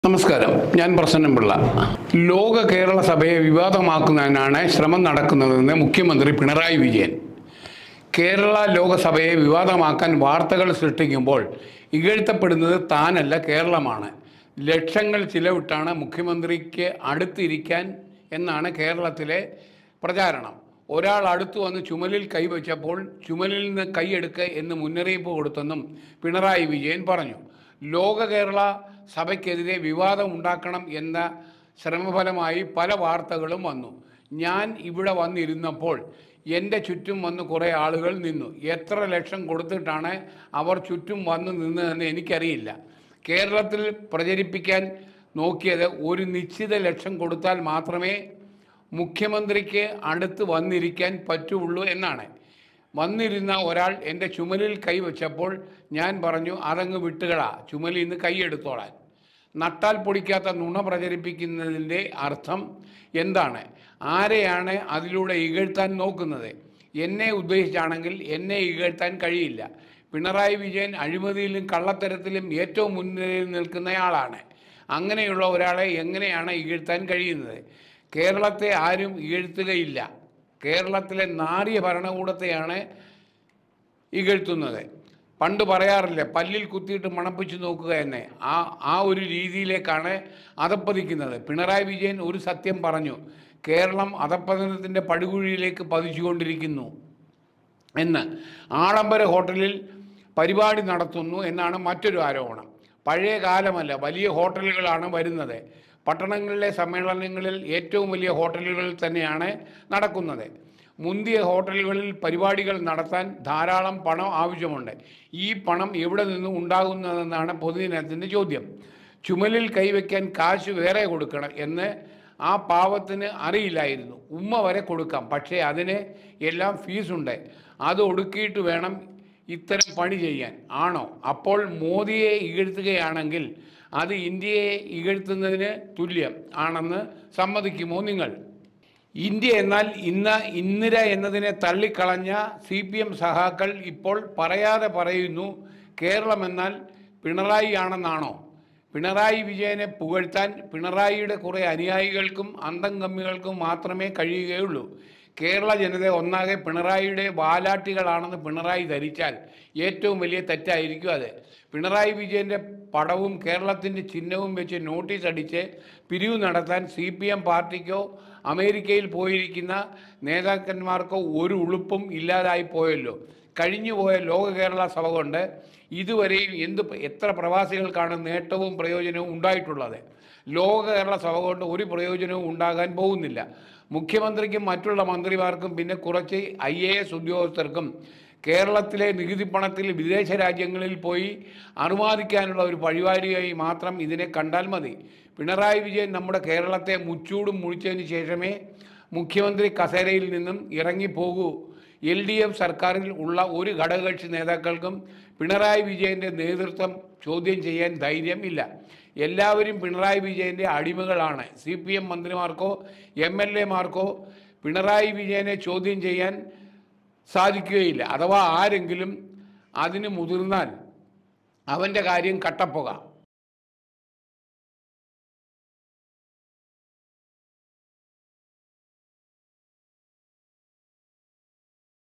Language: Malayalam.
നമസ്കാരം ഞാൻ പ്രസന്നം പിള്ള ലോക കേരള സഭയെ വിവാദമാക്കുന്നതിനാണ് ശ്രമം നടക്കുന്നതെന്ന് മുഖ്യമന്ത്രി പിണറായി വിജയൻ കേരള ലോകസഭയെ വിവാദമാക്കാൻ വാർത്തകൾ സൃഷ്ടിക്കുമ്പോൾ ഇകഴ്ത്തപ്പെടുന്നത് താനല്ല കേരളമാണ് ലക്ഷങ്ങൾ ചിലവിട്ടാണ് മുഖ്യമന്ത്രിക്ക് അടുത്തിരിക്കാൻ എന്നാണ് കേരളത്തിലെ പ്രചാരണം ഒരാൾ അടുത്തു വന്ന് ചുമലിൽ കൈവച്ചപ്പോൾ ചുമലിൽ നിന്ന് കൈയെടുക്കുക എന്ന് മുന്നറിയിപ്പ് കൊടുത്തെന്നും പിണറായി വിജയൻ പറഞ്ഞു ലോക കേരള സഭയ്ക്കെതിരെ വിവാദം ഉണ്ടാക്കണം എന്ന ശ്രമഫലമായി പല വാർത്തകളും വന്നു ഞാൻ ഇവിടെ വന്നിരുന്നപ്പോൾ എൻ്റെ ചുറ്റും വന്ന് കുറേ ആളുകൾ നിന്നു എത്ര ലക്ഷം കൊടുത്തിട്ടാണ് അവർ ചുറ്റും വന്ന് നിന്നതെന്ന് എനിക്കറിയില്ല കേരളത്തിൽ പ്രചരിപ്പിക്കാൻ നോക്കിയത് ഒരു നിശ്ചിത ലക്ഷം കൊടുത്താൽ മാത്രമേ മുഖ്യമന്ത്രിക്ക് അടുത്ത് വന്നിരിക്കാൻ പറ്റുള്ളൂ എന്നാണ് വന്നിരുന്ന ഒരാൾ എൻ്റെ ചുമലിൽ കൈവച്ചപ്പോൾ ഞാൻ പറഞ്ഞു അതങ്ങ് വിട്ടുകളാ ചുമലിൽ നിന്ന് കൈയെടുത്തോളാൻ നട്ടാൽ പൊടിക്കാത്ത നുണ പ്രചരിപ്പിക്കുന്നതിൻ്റെ അർത്ഥം എന്താണ് ആരെയാണ് അതിലൂടെ ഇകഴ്ത്താൻ നോക്കുന്നത് എന്നെ ഉദ്ദേശിച്ചാണെങ്കിൽ എന്നെ ഇകഴ്ത്താൻ കഴിയില്ല പിണറായി വിജയൻ അഴിമതിയിലും കള്ളത്തരത്തിലും ഏറ്റവും മുൻനിരയിൽ നിൽക്കുന്നയാളാണ് അങ്ങനെയുള്ള ഒരാളെ എങ്ങനെയാണ് ഇകഴ്ത്താൻ കഴിയുന്നത് കേരളത്തെ ആരും ഇകഴ്ത്തുകയില്ല കേരളത്തിലെ നാറിയ ഭരണകൂടത്തെയാണ് ഇകഴ്ത്തുന്നത് പണ്ട് പറയാറില്ലേ പല്ലിൽ കുത്തിയിട്ട് മണപ്പിച്ച് നോക്കുക എന്നെ ആ ആ ഒരു രീതിയിലേക്കാണ് അതപ്പതിക്കുന്നത് പിണറായി വിജയൻ ഒരു സത്യം പറഞ്ഞു കേരളം അധപ്പതനത്തിൻ്റെ പടുകുഴിയിലേക്ക് പതിച്ചുകൊണ്ടിരിക്കുന്നു എന്ന് ആഡംബര ഹോട്ടലിൽ പരിപാടി നടത്തുന്നു എന്നാണ് മറ്റൊരു ആരോപണം പഴയ കാലമല്ല വലിയ ഹോട്ടലുകളാണ് വരുന്നത് പട്ടണങ്ങളിലെ സമ്മേളനങ്ങളിൽ ഏറ്റവും വലിയ ഹോട്ടലുകളിൽ തന്നെയാണ് നടക്കുന്നത് മുന്തിയ ഹോട്ടലുകളിൽ പരിപാടികൾ നടത്താൻ ധാരാളം പണം ആവശ്യമുണ്ട് ഈ പണം എവിടെ നിന്നും ഉണ്ടാകുന്നതെന്നാണ് പൊതുജനത്തിൻ്റെ ചോദ്യം ചുമലിൽ കൈവയ്ക്കാൻ കാശ് വേറെ കൊടുക്കണം എന്ന് ആ പാവത്തിന് അറിയില്ലായിരുന്നു ഉമ്മ വരെ കൊടുക്കാം പക്ഷേ അതിന് എല്ലാം ഫീസുണ്ട് അത് ഒടുക്കിയിട്ട് വേണം ഇത്തരം പണി ചെയ്യാൻ ആണോ അപ്പോൾ മോദിയെ ഇകഴ്ത്തുകയാണെങ്കിൽ അത് ഇന്ത്യയെ ഇകഴ്ത്തുന്നതിന് തുല്യം ആണെന്ന് സമ്മതിക്കുമോ നിങ്ങൾ ഇന്ത്യ എന്നാൽ ഇന്ന് ഇന്ദിര എന്നതിനെ തള്ളിക്കളഞ്ഞ സി പി എം സഹാക്കൾ ഇപ്പോൾ പറയാതെ പറയുന്നു കേരളം എന്നാൽ പിണറായി ആണെന്നാണോ പിണറായി വിജയനെ പുകഴ്ത്താൻ പിണറായിയുടെ കുറേ അനുയായികൾക്കും അന്തംഗമ്മികൾക്കും മാത്രമേ കഴിയുകയുള്ളൂ കേരള ജനത ഒന്നാകെ പിണറായിയുടെ വാലാട്ടികളാണെന്ന് പിണറായി ധരിച്ചാൽ ഏറ്റവും വലിയ തെറ്റായിരിക്കും അത് പിണറായി വിജയൻ്റെ പടവും കേരളത്തിൻ്റെ ചിഹ്നവും വെച്ച് നോട്ടീസ് അടിച്ച് പിരിവ് നടത്താൻ സി പി എം പാർട്ടിക്കോ അമേരിക്കയിൽ പോയിരിക്കുന്ന നേതാക്കന്മാർക്കോ ഒരു ഉളുപ്പും ഇല്ലാതായി പോയല്ലോ കഴിഞ്ഞുപോയ ലോക കേരള സഭ കൊണ്ട് ഇതുവരെയും എന്ത് എത്ര പ്രവാസികൾക്കാണ് നേട്ടവും പ്രയോജനവും ഉണ്ടായിട്ടുള്ളത് ലോക കേരള സഭ കൊണ്ട് ഒരു പ്രയോജനവും ഉണ്ടാകാൻ പോകുന്നില്ല മുഖ്യമന്ത്രിക്കും മറ്റുള്ള മന്ത്രിമാർക്കും പിന്നെ കുറച്ച് ഐ എ എസ് ഉദ്യോഗസ്ഥർക്കും കേരളത്തിലെ നികുതി പണത്തിൽ വിദേശ രാജ്യങ്ങളിൽ പോയി അറുമാദിക്കാനുള്ള ഒരു പരിപാടിയായി മാത്രം ഇതിനെ കണ്ടാൽ മതി പിണറായി വിജയൻ നമ്മുടെ കേരളത്തെ മുച്ചൂടും മുഴിച്ചതിന് ശേഷമേ മുഖ്യമന്ത്രി കസേരയിൽ നിന്നും ഇറങ്ങിപ്പോകൂ എൽ ഡി എഫ് സർക്കാരിൽ ഉള്ള ഒരു ഘടകകക്ഷി നേതാക്കൾക്കും പിണറായി വിജയൻ്റെ നേതൃത്വം ചോദ്യം ചെയ്യാൻ ധൈര്യം ഇല്ല എല്ലാവരും പിണറായി വിജയൻ്റെ അടിമകളാണ് സി പി എം മന്ത്രിമാർക്കോ എം എൽ എമാർക്കോ പിണറായി വിജയനെ ചോദ്യം ചെയ്യാൻ സാധിക്കുകയില്ല അഥവാ ആരെങ്കിലും അതിന് മുതിർന്നാൽ അവൻ്റെ കാര്യം കട്ടപ്പുക